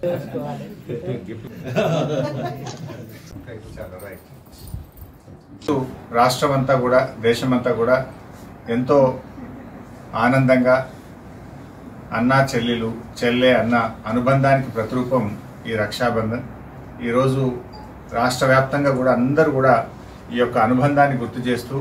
దోచుకోవాలి రాష్ట్రం అంతా కూడా దేశమంతా కూడా ఎంతో ఆనందంగా అన్న చెల్లెలు చెల్లె అన్న అనుబంధానికి ప్రతిరూపం ఈ రక్షాబంధన్ ఈరోజు రాష్ట్ర వ్యాప్తంగా కూడా అందరూ కూడా ఈ యొక్క అనుబంధాన్ని గుర్తు చేస్తూ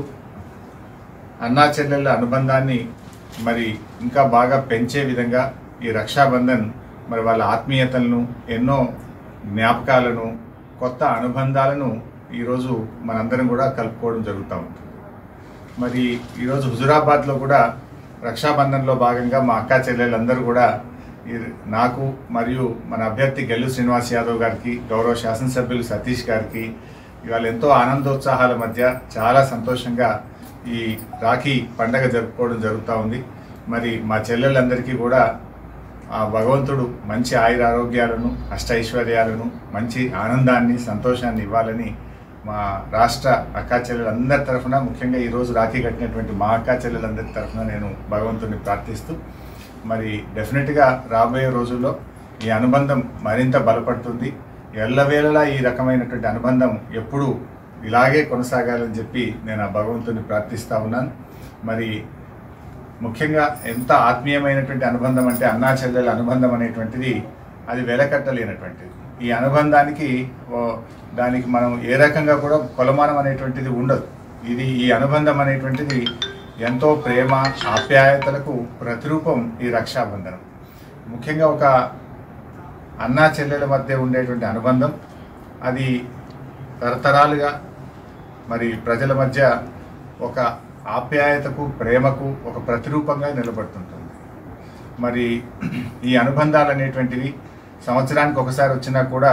అన్నా చెల్లెళ్ళ అనుబంధాన్ని మరి ఇంకా బాగా పెంచే విధంగా ఈ రక్షాబంధన్ మరి వాళ్ళ ఆత్మీయతలను ఎన్నో జ్ఞాపకాలను కొత్త అనుబంధాలను ఈరోజు మనందరం కూడా కలుపుకోవడం జరుగుతూ ఉంటుంది మరి ఈరోజు హుజురాబాద్లో కూడా రక్షాబంధన్లో భాగంగా మా అక్క చెల్లెళ్ళందరూ కూడా ఈ నాకు మరియు మన అభ్యర్థి గెల్లు శ్రీనివాస్ యాదవ్ గారికి గౌరవ శాసనసభ్యులు సతీష్ గారికి ఇవాళ ఎంతో ఆనందోత్సాహాల మధ్య చాలా సంతోషంగా ఈ రాఖీ పండగ జరుపుకోవడం జరుగుతూ ఉంది మరి మా చెల్లెళ్ళందరికీ కూడా ఆ భగవంతుడు మంచి ఆయుర ఆరోగ్యాలను అష్టైశ్వర్యాలను మంచి ఆనందాన్ని సంతోషాన్ని ఇవ్వాలని మా రాష్ట్ర అక్కా చెల్లెలందరి తరఫున ముఖ్యంగా ఈరోజు రాఖీ కట్టినటువంటి మా అక్కా చెల్లెలందరి తరఫున నేను భగవంతుడిని ప్రార్థిస్తూ మరి డెఫినెట్గా రాబోయే రోజుల్లో ఈ అనుబంధం మరింత బలపడుతుంది ఎల్లవేళలా ఈ రకమైనటువంటి అనుబంధం ఎప్పుడూ ఇలాగే కొనసాగాలని చెప్పి నేను ఆ భగవంతుని ప్రార్థిస్తూ ఉన్నాను మరి ముఖ్యంగా ఎంత ఆత్మీయమైనటువంటి అనుబంధం అంటే అన్నా చెల్లెల అనుబంధం అనేటువంటిది అది వెలకట్టలేనటువంటిది ఈ అనుబంధానికి ఓ, దానికి మనం ఏ రకంగా కూడా కొలమానం అనేటువంటిది ఉండదు ఇది ఈ అనుబంధం అనేటువంటిది ఎంతో ప్రేమ ఆప్యాయతలకు ప్రతిరూపం ఈ రక్షాబంధనం ముఖ్యంగా ఒక అన్నా చెల్లెల మధ్య ఉండేటువంటి అనుబంధం అది తరతరాలుగా మరి ప్రజల మధ్య ఒక ఆప్యాయతకు ప్రేమకు ఒక ప్రతిరూపంగా నిలబడుతుంటుంది మరి ఈ అనుబంధాలు అనేటువంటివి సంవత్సరానికి ఒకసారి వచ్చినా కూడా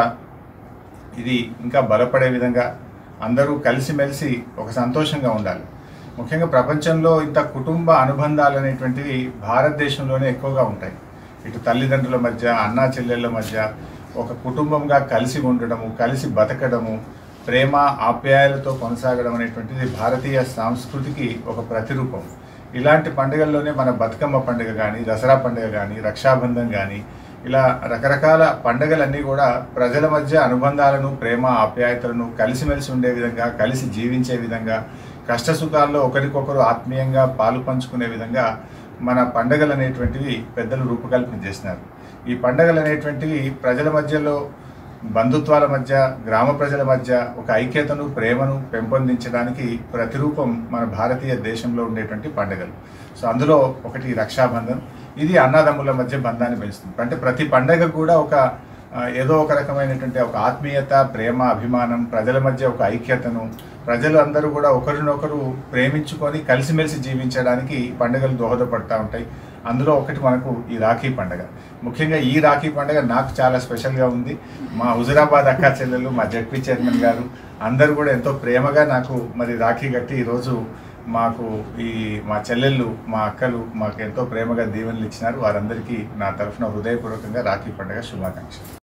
ఇది ఇంకా బలపడే విధంగా అందరూ కలిసిమెలిసి ఒక సంతోషంగా ఉండాలి ముఖ్యంగా ప్రపంచంలో ఇంత కుటుంబ అనుబంధాలు అనేటువంటివి భారతదేశంలోనే ఎక్కువగా ఉంటాయి ఇటు తల్లిదండ్రుల మధ్య అన్నా చెల్లెళ్ళ మధ్య ఒక కుటుంబంగా కలిసి ఉండడము కలిసి బతకడము ప్రేమ ఆప్యాయాలతో కొనసాగడం అనేటువంటిది భారతీయ సంస్కృతికి ఒక ప్రతిరూపం ఇలాంటి పండుగల్లోనే మన బతుకమ్మ పండుగ కానీ దసరా పండుగ కానీ రక్షాబంధన్ కానీ ఇలా రకరకాల పండుగలన్నీ కూడా ప్రజల మధ్య అనుబంధాలను ప్రేమ ఆప్యాయతలను కలిసిమెలిసి ఉండే విధంగా కలిసి జీవించే విధంగా కష్ట సుఖాల్లో ఒకరికొకరు ఆత్మీయంగా పాలు పంచుకునే విధంగా మన పండుగలు అనేటువంటివి పెద్దలు రూపకల్పన చేసినారు ఈ పండుగలు అనేటువంటివి ప్రజల మధ్యలో బంధుత్వాల మధ్య గ్రామ ప్రజల మధ్య ఒక ఐక్యతను ప్రేమను పెంపొందించడానికి ప్రతిరూపం మన భారతీయ దేశంలో ఉండేటువంటి పండుగలు సో అందులో ఒకటి రక్షాబంధన్ ఇది అన్నదమ్ముల మధ్య బంధాన్ని పెంచుతుంది అంటే ప్రతి పండగ కూడా ఒక ఆ, ఏదో ఒక రకమైనటువంటి ఒక ఆత్మీయత ప్రేమ అభిమానం ప్రజల మధ్య ఒక ఐక్యతను ప్రజలు అందరూ కూడా ఒకరినొకరు ప్రేమించుకొని కలిసిమెలిసి జీవించడానికి ఈ పండుగలు దోహదపడతా ఉంటాయి అందులో ఒకటి మనకు ఈ రాఖీ పండుగ ముఖ్యంగా ఈ రాఖీ పండుగ నాకు చాలా స్పెషల్గా ఉంది మా హుజురాబాద్ అక్క చెల్లెలు మా జడ్పీ చైర్మన్ గారు అందరూ కూడా ఎంతో ప్రేమగా నాకు మరి రాఖీ కట్టి ఈరోజు మాకు ఈ మా చెల్లెళ్ళు మా అక్కలు మాకు ఎంతో ప్రేమగా దీవెనలు ఇచ్చినారు వారందరికీ నా తరఫున హృదయపూర్వకంగా రాఖీ పండుగ శుభాకాంక్షలు